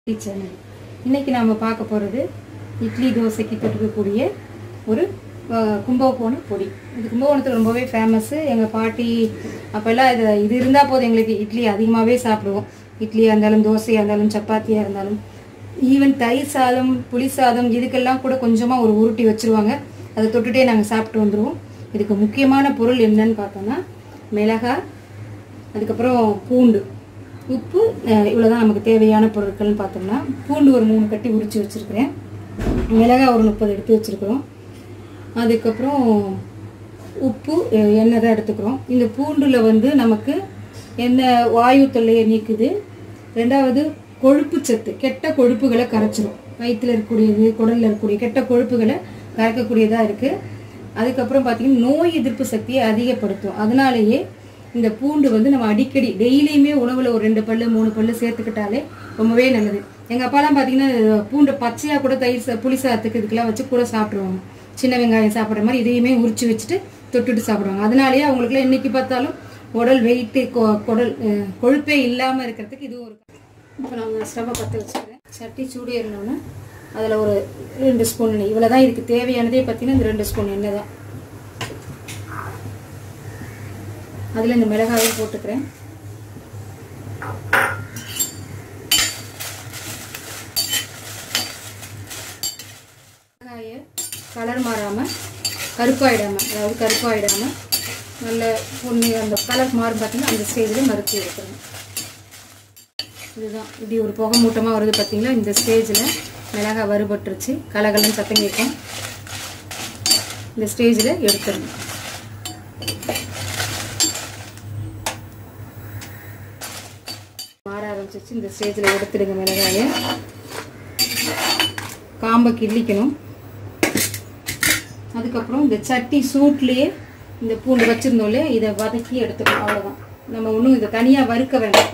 Channel இன்னைக்கு நாம் பார்க்க போகிறது இட்லி தோசைக்கு தொட்டுக்கக்கூடிய ஒரு அஹ், கும்பகோண பொடி இது கும்பகோணத்தில் ரொம்பவே ஃபேமஸ்ஸு எங்கள் பாட்டி அப்போல்லாம் இது இது இருந்தால் போதும் எங்களுக்கு இட்லி அதிகமாகவே சாப்பிடுவோம் இட்லியாக இருந்தாலும் தோசையாக இருந்தாலும் சப்பாத்தியாக இருந்தாலும் ஈவன் தயிர் சாதம் புளி சாதம் இதுக்கெல்லாம் கூட கொஞ்சமாக ஒரு உருட்டி வச்சுருவாங்க அதை தொட்டுட்டே நாங்கள் சாப்பிட்டு வந்துடுவோம் இதுக்கு முக்கியமான பொருள் என்னன்னு பார்த்தோம்னா மிளகாய் அதுக்கப்புறம் பூண்டு உப்பு அஹ், இவ்வளவுதான் நமக்கு தேவையான பொருட்கள்னு பார்த்தோம்னா பூண்டு ஒரு மூணு கட்டி உரிச்சு வச்சுருக்கிறேன் மிளகாய் ஒரு முப்பது எடுத்து வச்சுருக்குறோம் அதுக்கப்புறம் உப்பு அஹ், எண்ணெய் தான் எடுத்துக்கிறோம் இந்த பூண்டில் வந்து நமக்கு எண்ணெய் வாயு தொல்லையை நீக்குது ரெண்டாவது கொழுப்பு சத்து கெட்ட கொழுப்புகளை கரைச்சிரும் வயிற்றில் இருக்கக்கூடியது குடலில் இருக்கக்கூடிய கெட்ட கொழுப்புகளை கரைக்கக்கூடியதாக இருக்குது அதுக்கப்புறம் பார்த்தீங்கன்னா நோய் எதிர்ப்பு சக்தியை அதிகப்படுத்தும் அதனாலேயே இந்த பூண்டு வந்து நம்ம அடிக்கடி டெய்லியுமே உணவில் ஒரு ரெண்டு பல்லு மூணு பல்லு சேர்த்துக்கிட்டாலே ரொம்பவே நல்லது எங்கள் அப்பாலாம் பார்த்தீங்கன்னா பூண்டு பச்சையாக கூட தயிர் சா- புளி சாதத்துக்கு இதுக்கெல்லாம் வச்சு கூட சாப்பிட்ருவாங்க சின்ன வெங்காயம் சாப்பிட்ற மாதிரி இதையுமே உரிச்சு வச்சுட்டு தொட்டுட்டு சாப்பிடுவாங்க அதனாலேயே அவங்களுக்குலாம் இன்னைக்கு பார்த்தாலும் உடல் வெயிட்டு குடல் அஹ், கொழுப்பே இல்லாமல் இருக்கிறதுக்கு இதுவும் ஒரு இப்போ நான் ஸ்டவ்வை பற்ற வச்சுக்கிறேன் சட்டி சூடு ஏறினோன்னே அதில் ஒரு ரெண்டு ஸ்பூன் எண்ணெய் இவ்வளோ தான் இதுக்கு தேவையானதே பார்த்தீங்கன்னா இந்த ரெண்டு ஸ்பூன் எண்ணெய் தான் அதில் இந்த மிளகாயும் போட்டுக்கிறேன் மிளகாயை கலர் மாறாமல் கருப்பாயிடாமல் அதாவது கருப்பாயிடாமல் நல்ல பொண்ணு அந்த கலர் மாறும் பார்த்தீங்கன்னா அந்த ஸ்டேஜில் மறுத்து எடுக்கணும் இதுதான் இப்படி ஒரு புகை மூட்டமாக வருது பார்த்தீங்களா இந்த ஸ்டேஜில் மிளகாய் வறுபட்டுருச்சு கலகலன்னு சத்தம் கேட்கும் இந்த ஸ்டேஜில் எடுத்துடணும் மாற ஆரம்பிச்சிச்சு இந்த ஸ்டேஜில் எடுத்துடுங்க மிளகாயை காம்பை கிள்ளிக்கணும் அதுக்கப்புறம் இந்த சட்டி சூட்லேயே இந்த பூண்டு வச்சுருந்தோம் இல்லையா இதை வதக்கி எடுத்துக்கணும் அவ்வளோதான் நம்ம ஒன்றும் இதை தனியாக வறுக்க வேண்டாம்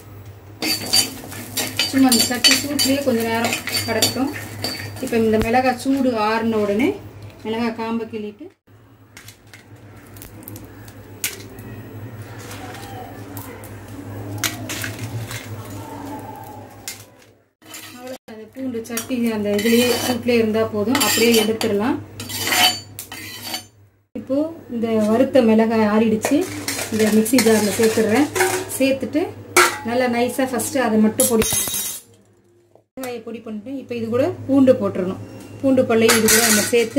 சும்மா அந்த சட்டி சூட்லேயே கொஞ்சம் நேரம் கிடக்கட்டும் இப்போ இந்த மிளகாய் சூடு ஆறின உடனே மிளகாய் காம்பை கிள்ளிட்டு அவ்வளோதான் அந்த பூண்டு சட்டி அந்த இதுலேயே சூட்லேயே இருந்தால் போதும் அப்படியே எடுத்துடலாம் இப்போது இந்த வறுத்த மிளகாய் ஆறிடுச்சு இந்த மிக்ஸி ஜாரில் சேர்த்துடுறேன் சேர்த்துட்டு நல்லா நைஸாக ஃபஸ்ட்டு அதை மட்டும் பொடி பண்ணிக்கணும். மிளகாயை பொடி பண்ணிட்டு இப்போ இது கூட பூண்டு போட்டுறணும் பூண்டு பல்லையும் இது கூட நம்ம சேர்த்து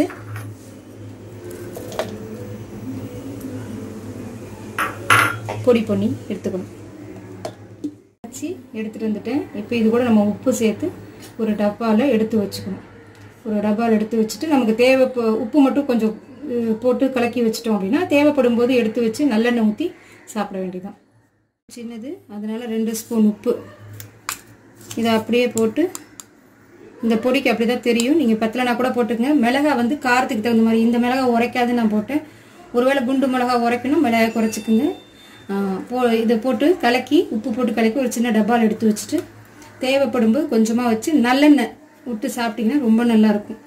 பொடி பண்ணி எடுத்துக்கணும் வச்சு எடுத்துகிட்டு வந்துட்டேன் இப்போ இது கூட நம்ம உப்பு சேர்த்து ஒரு டப்பாவில் எடுத்து வச்சுக்கணும் ஒரு டப்பாவில் எடுத்து வச்சுட்டு நமக்கு தேவை இப்போ உப்பு மட்டும் கொஞ்சம் அஹ், போட்டு கலக்கி வச்சிட்டோம் அப்படின்னா தேவைப்படும் போது எடுத்து வச்சு நல்லெண்ணெய் ஊற்றி சாப்பிட வேண்டியதான் சின்னது அதனால் ரெண்டு ஸ்பூன் உப்பு இதை அப்படியே போட்டு இந்த பொடிக்கு அப்படி தான் தெரியும் நீங்கள் பத்தலைனா கூட போட்டுக்கங்க மிளகாய் வந்து காரத்துக்கு தகுந்த மாதிரி இந்த மிளகாய் உரைக்காது நான் போட்டேன் ஒருவேளை குண்டு மிளகாய் உரைக்கணும் மிளகாய் குறைச்சிக்குங்க ஆ, போ இதை போட்டு கலக்கி உப்பு போட்டு கலக்கி ஒரு சின்ன டப்பாவில் எடுத்து வச்சுட்டு தேவைப்படும் போது கொஞ்சமாக வச்சு நல்லெண்ணெய் விட்டு சாப்பிட்டிங்கன்னா ரொம்ப நல்லாயிருக்கும்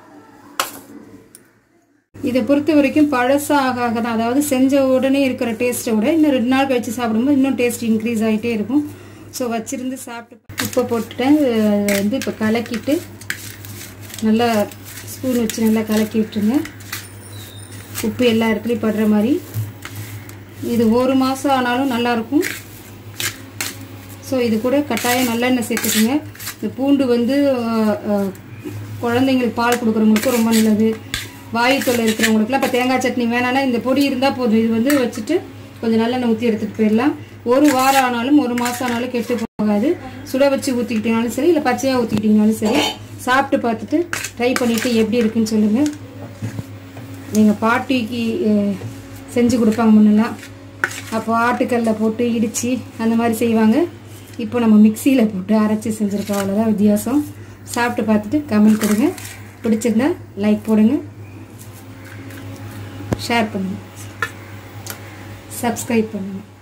இதை பொறுத்த வரைக்கும் பழசாக ஆக ஆக தான் அதாவது செஞ்ச உடனே இருக்கிற டேஸ்ட்டை விட இன்னும் ரெண்டு நாள் கழிச்சு சாப்பிடும்போது இன்னும் டேஸ்ட் இன்க்ரீஸ் ஆகிட்டே இருக்கும் ஸோ வச்சிருந்து சாப்பிட்டு உப்பை போட்டுட்டேன் அதை வந்து இப்போ கலக்கிட்டு நல்லா ஸ்பூன் வச்சு நல்லா கலக்கி விட்டுருங்க உப்பு எல்லா இடத்துலையும் படுற மாதிரி இது ஒரு மாதம் ஆனாலும் நல்லாயிருக்கும் ஸோ இது கூட கட்டாயம் நல்லெண்ணெய் சேர்த்துக்குங்க இந்த பூண்டு வந்து அஹ், அஹ், குழந்தைங்களுக்கு பால் கொடுக்குறவங்களுக்கும் ரொம்ப நல்லது வாயு தொல்லை இருக்கிறவங்களுக்குலாம் இப்போ தேங்காய் சட்னி வேணான்னா இந்த பொடி இருந்தால் போதும் இது வந்து வச்சுட்டு கொஞ்சம் நல்லெண்ணெய் ஊற்றி எடுத்துகிட்டு போயிடலாம் ஒரு வாரம் ஆனாலும் ஒரு மாதம் ஆனாலும் கெட்டு போகாது சுட வச்சு ஊற்றிக்கிட்டீங்கனாலும் சரி இல்லை பச்சையாக ஊற்றிக்கிட்டீங்கனாலும் சரி சாப்பிட்டு பார்த்துட்டு ட்ரை பண்ணிவிட்டு எப்படி இருக்குன்னு சொல்லுங்கள் எங்கள் பாட்டிக்கு அஹ், செஞ்சு கொடுப்பாங்க முன்னெல்லாம் அப்போ ஆட்டுக்கல்ல போட்டு இடித்து அந்த மாதிரி செய்வாங்க இப்போ நம்ம மிக்சியில் போட்டு அரைச்சி செஞ்சுருக்கோம் அவ்வளோதான் வித்தியாசம் சாப்பிட்டு பார்த்துட்டு கமெண்ட் கொடுங்க பிடிச்சிருந்தா லைக் போடுங்க ஷேர் பண்ணுங்கள் சப்ஸ்கிரைப் பண்ணுங்கள்